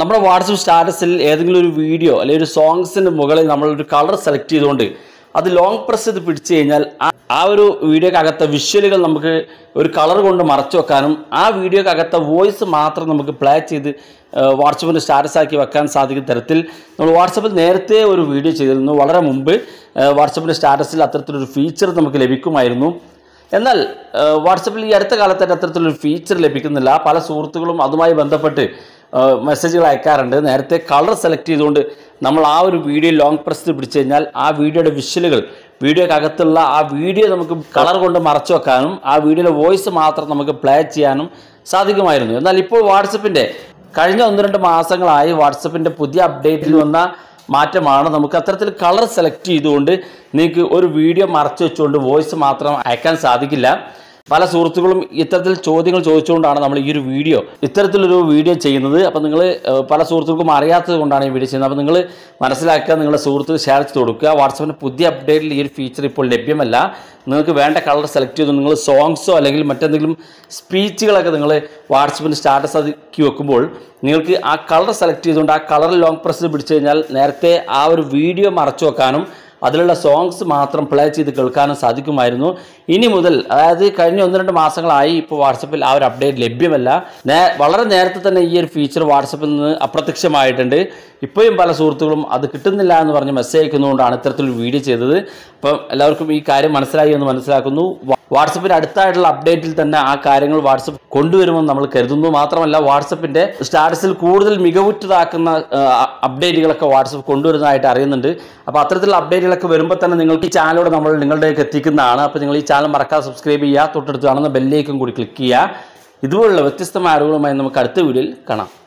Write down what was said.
നമ്മുടെ വാട്സപ്പ് സ്റ്റാറ്റസിൽ ഏതെങ്കിലും ഒരു വീഡിയോ അല്ലെങ്കിൽ ഒരു സോങ്സിന് മുകളിൽ നമ്മളൊരു കളർ സെലക്ട് ചെയ്തുകൊണ്ട് അത് ലോങ് പ്രസ് ചെയ്ത് പിടിച്ചു കഴിഞ്ഞാൽ ആ- ആ ഒരു വീഡിയോക്കകത്തെ വിഷ്വലുകൾ നമുക്ക് ഒരു കളർ കൊണ്ട് മറച്ചു വെക്കാനും ആ വീഡിയോക്കകത്തെ വോയിസ് മാത്രം നമുക്ക് പ്ലേ ചെയ്ത് വാട്സപ്പിൻ്റെ സ്റ്റാറ്റസ് ആക്കി വെക്കാൻ സാധിക്കുന്ന തരത്തിൽ നമ്മൾ വാട്സപ്പിൽ നേരത്തെ ഒരു വീഡിയോ ചെയ്തിരുന്നു വളരെ മുമ്പ് വാട്സപ്പിൻ്റെ സ്റ്റാറ്റസിൽ അത്തരത്തിലൊരു ഫീച്ചർ നമുക്ക് ലഭിക്കുമായിരുന്നു എന്നാൽ ഏഹ്, വാട്സപ്പിൽ ഈ അടുത്ത കാലത്തായിട്ട് അത്തരത്തിലൊരു ഫീച്ചർ ലഭിക്കുന്നില്ല പല സുഹൃത്തുക്കളും അതുമായി ബന്ധപ്പെട്ട് ഏഹ്, മെസ്സേജുകൾ അയക്കാറുണ്ട് നേരത്തെ കളർ സെലക്ട് ചെയ്തുകൊണ്ട് നമ്മൾ ആ ഒരു വീഡിയോ ലോങ് പ്രസ് പിടിച്ചു കഴിഞ്ഞാൽ ആ വീഡിയോയുടെ വിഷ്വലുകൾ വീഡിയോക്കകത്തുള്ള ആ വീഡിയോ നമുക്ക് കളർ കൊണ്ട് മറച്ചു വെക്കാനും ആ വീഡിയോയിലെ വോയിസ് മാത്രം നമുക്ക് പ്ലേ ചെയ്യാനും സാധിക്കുമായിരുന്നു എന്നാൽ ഇപ്പോൾ വാട്സപ്പിൻ്റെ കഴിഞ്ഞ ഒന്ന് രണ്ട് മാസങ്ങളായി വാട്സപ്പിൻ്റെ പുതിയ അപ്ഡേറ്റിൽ വന്ന മാറ്റമാണ് നമുക്ക് അത്തരത്തിൽ കളർ സെലക്ട് ചെയ്തുകൊണ്ട് നിങ്ങൾക്ക് ഒരു വീഡിയോ മറച്ചു വെച്ചുകൊണ്ട് വോയിസ് മാത്രം അയക്കാൻ സാധിക്കില്ല പല സുഹൃത്തുക്കളും ഇത്തരത്തിൽ ചോദ്യങ്ങൾ ചോദിച്ചുകൊണ്ടാണ് നമ്മൾ ഈ ഒരു വീഡിയോ ഇത്തരത്തിലൊരു വീഡിയോ ചെയ്യുന്നത് അപ്പോൾ നിങ്ങൾ പല സുഹൃത്തുക്കൾക്കും അറിയാത്തത് കൊണ്ടാണ് ഈ വീഡിയോ ചെയ്യുന്നത് അപ്പോൾ നിങ്ങൾ മനസ്സിലാക്കുക നിങ്ങളുടെ സുഹൃത്തുക്കൾ ഷെയർ ചെയ്ത് കൊടുക്കുക വാട്സപ്പിൻ്റെ പുതിയ അപ്ഡേറ്റിൽ ഈ ഒരു ഫീച്ചർ ഇപ്പോൾ ലഭ്യമല്ല നിങ്ങൾക്ക് വേണ്ട കളർ സെലക്ട് ചെയ്ത് നിങ്ങൾ സോങ്സോ അല്ലെങ്കിൽ മറ്റെന്തെങ്കിലും സ്പീച്ചുകളൊക്കെ നിങ്ങൾ വാട്സപ്പിൻ്റെ സ്റ്റാറ്റസ് ആക്കി വെക്കുമ്പോൾ നിങ്ങൾക്ക് ആ കളർ സെലക്ട് ചെയ്തുകൊണ്ട് ആ കളർ ലോങ് പ്രസ് പിടിച്ചു കഴിഞ്ഞാൽ നേരത്തെ ആ ഒരു വീഡിയോ മറച്ചു വെക്കാനും അതിലുള്ള സോങ്സ് മാത്രം പ്ലേ ചെയ്ത് കേൾക്കാനും സാധിക്കുമായിരുന്നു ഇനി മുതൽ അതായത് കഴിഞ്ഞ ഒന്ന് രണ്ട് മാസങ്ങളായി ഇപ്പോൾ വാട്സപ്പിൽ ആ ഒരു അപ്ഡേറ്റ് ലഭ്യമല്ല നേ വളരെ നേരത്തെ തന്നെ ഈ ഒരു ഫീച്ചർ വാട്സപ്പിൽ നിന്ന് അപ്രത്യക്ഷമായിട്ടുണ്ട് ഇപ്പോഴും പല സുഹൃത്തുക്കളും അത് കിട്ടുന്നില്ല എന്ന് പറഞ്ഞ് മെസ്സേജ് അയക്കുന്നതുകൊണ്ടാണ് ഇത്തരത്തിലൊരു വീഡിയോ ചെയ്തത് അപ്പം എല്ലാവർക്കും ഈ കാര്യം മനസ്സിലായി എന്ന് മനസ്സിലാക്കുന്നു വാ- വാട്സപ്പിന് അടുത്തായിട്ടുള്ള അപ്ഡേറ്റിൽ തന്നെ ആ കാര്യങ്ങൾ വാട്സപ്പ് കൊണ്ടുവരുമെന്ന് നമ്മൾ കരുതുന്നു മാത്രമല്ല വാട്സപ്പിന്റെ സ്റ്റാറ്റസിൽ കൂടുതൽ മികവുറ്റതാക്കുന്ന ആ, അപ്ഡേറ്റുകളൊക്കെ വാട്സപ്പ് കൊണ്ടുവരുന്നതായിട്ട് അറിയുന്നുണ്ട് അപ്പോൾ അത്തരത്തിലുള്ള അപ്ഡേറ്റുകളൊക്കെ വരുമ്പോൾ തന്നെ നിങ്ങൾക്ക് ഈ ചാനലോട് നമ്മൾ നിങ്ങളുടെയൊക്കെ എത്തിക്കുന്നതാണ് അപ്പോൾ നിങ്ങൾ ഈ ചാനൽ മറക്കാതെ സബ്സ്ക്രൈബ് ചെയ്യുക തൊട്ടടുത്ത് കാണുന്ന ബെല്ലേക്കും കൂടി ക്ലിക്ക് ചെയ്യുക ഇതുപോലുള്ള വ്യത്യസ്തമായ അറിവുകളുമായി നമുക്ക് അടുത്ത വീഡിയോയിൽ കാണാം